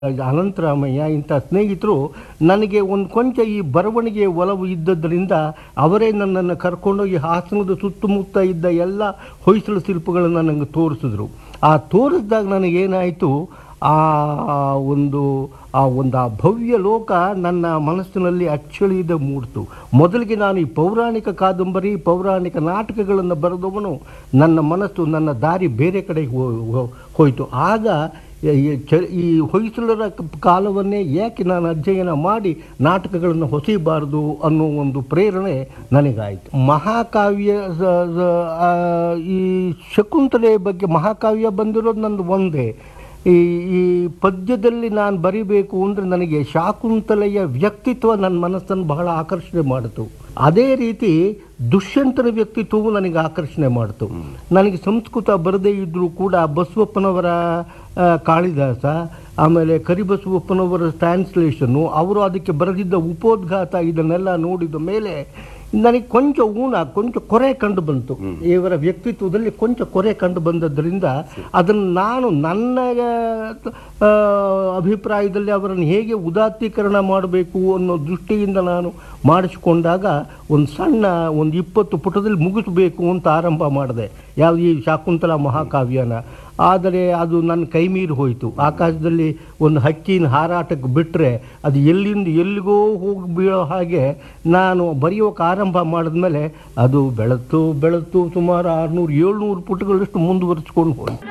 ಅನಂತರಾಮಯ್ಯ ಇಂಥ ಸ್ನೇಹಿತರು ನನಗೆ ಒಂದು ಕೊಂಚ ಈ ಬರವಣಿಗೆ ಒಲವು ಇದ್ದದ್ದರಿಂದ ಅವರೇ ನನ್ನನ್ನು ಕರ್ಕೊಂಡೋಗಿ ಹಾಸನದ ಸುತ್ತಮುತ್ತ ಇದ್ದ ಎಲ್ಲ ಹೊಯ್ಸಳು ಶಿಲ್ಪಗಳನ್ನು ನನಗೆ ತೋರಿಸಿದ್ರು ಆ ತೋರಿಸಿದಾಗ ನನಗೇನಾಯಿತು ಆ ಒಂದು ಆ ಒಂದು ಆ ಭವ್ಯ ಲೋಕ ನನ್ನ ಮನಸ್ಸಿನಲ್ಲಿ ಅಚ್ಚಳಿಯದೆ ಮೂಡಿತು ಮೊದಲಿಗೆ ನಾನು ಈ ಪೌರಾಣಿಕ ಕಾದಂಬರಿ ಪೌರಾಣಿಕ ನಾಟಕಗಳನ್ನು ಬರೆದವನು ನನ್ನ ಮನಸ್ಸು ನನ್ನ ದಾರಿ ಬೇರೆ ಕಡೆಗೆ ಹೋ- ಹೋ- ಹೋಯಿತು ಆಗ ಈ ಚ- ಈ ಹೊಯ್ಸಳರ ಕ- ಕಾಲವನ್ನೇ ಏಕೆ ನಾನು ಅಧ್ಯಯನ ಮಾಡಿ ನಾಟಕಗಳನ್ನು ಹೊಸಿಬಾರದು ಅನ್ನೋ ಒಂದು ಪ್ರೇರಣೆ ನನಗಾಯಿತು ಮಹಾಕಾವ್ಯ ಸ- ಸ- ಆ, ಈ ಶಕುಂತಲೆ ಬಗ್ಗೆ ಮಹಾಕಾವ್ಯ ಬಂದಿರೋದು ನಂದು ಒಂದೇ ಈ ಈ ಪದ್ಯದಲ್ಲಿ ನಾನು ಬರಿಬೇಕು ಅಂದರೆ ನನಗೆ ಶಾಕುಂತಲೆಯ ವ್ಯಕ್ತಿತ್ವ ನನ್ನ ಮನಸ್ಸನ್ನು ಬಹಳ ಆಕರ್ಷಣೆ ಮಾಡಿತು ಅದೇ ರೀತಿ ದುಷ್ಯಂತನ ವ್ಯಕ್ತಿತ್ವವು ನನಗೆ ಆಕರ್ಷಣೆ ಮಾಡಿತು ನನಗೆ ಸಂಸ್ಕೃತ ಬರದೇ ಇದ್ದರೂ ಕೂಡ ಬಸವಪ್ಪನವರ ಆ, ಕಾಳಿದಾಸ ಆಮೇಲೆ ಕರಿಬಸವಪ್ಪನವರ ಟ್ರಾನ್ಸ್ಲೇಷನ್ನು ಅವರು ಅದಕ್ಕೆ ಬರೆದಿದ್ದ ಉಪೋದ್ಘಾತ ಇದನ್ನೆಲ್ಲ ನೋಡಿದ ಮೇಲೆ ನನಗೆ ಕೊಂಚ ಊನ ಕೊಂಚ ಕೊರೆ ಕಂಡು ಬಂತು ಇವರ ವ್ಯಕ್ತಿತ್ವದಲ್ಲಿ ಕೊಂಚ ಕೊರೆ ಕಂಡು ಬಂದದ್ದರಿಂದ ಅದನ್ನು ನಾನು ನನ್ನ ಆ, ಅಭಿಪ್ರಾಯದಲ್ಲಿ ಅವರನ್ನು ಹೇಗೆ ಉದಾತ್ತೀಕರಣ ಮಾಡಬೇಕು ಅನ್ನೋ ದೃಷ್ಟಿಯಿಂದ ನಾನು ಮಾಡಿಸಿಕೊಂಡಾಗ ಒಂದು ಸಣ್ಣ ಒಂದು ಇಪ್ಪತ್ತು ಪುಟದಲ್ಲಿ ಮುಗಿಸಬೇಕು ಅಂತ ಆರಂಭ ಮಾಡಿದೆ ಯಾವುದು ಈ ಶಾಕುಂತಲ ಮಹಾಕಾವ್ಯನ ಆದರೆ ಅದು ನನ್ನ ಕೈ ಮೀರಿ ಹೋಯಿತು ಆಕಾಶದಲ್ಲಿ ಒಂದು ಹಕ್ಕಿನ ಹಾರಾಟಕ್ಕೆ ಬಿಟ್ಟರೆ ಅದು ಎಲ್ಲಿಂದ ಎಲ್ಲಿಗೋ ಹೋಗಿ ಬೀಳೋ ಹಾಗೆ ನಾನು ಬರೆಯೋಕೆ ಆರಂಭ ಮಾಡಿದ್ಮೇಲೆ ಅದು ಬೆಳೆತು ಬೆಳೆತು ಸುಮಾರು ಆರುನೂರು ಏಳ್ನೂರು ಪುಟಗಳಷ್ಟು ಮುಂದುವರಿಸ್ಕೊಂಡು ಹೋಯಿತು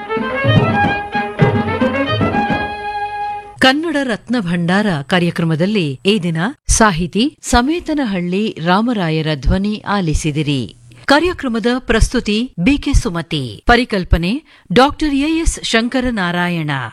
ಕನ್ನಡ ರತ್ನ ಭಂಡಾರ ಕಾರ್ಯಕ್ರಮದಲ್ಲಿ ಈ ದಿನ ಸಾಹಿತಿ ಸಮೇತನಹಳ್ಳಿ ರಾಮರಾಯರ ಧ್ವನಿ ಆಲಿಸಿದಿರಿ ಕಾರ್ಯಕ್ರಮದ ಪ್ರಸ್ತುತಿ ಬಿಕೆ ಸುಮತಿ ಪರಿಕಲ್ಪನೆ ಡಾಕ್ಟರ್ ಎಎಸ್ ಶಂಕರನಾರಾಯಣ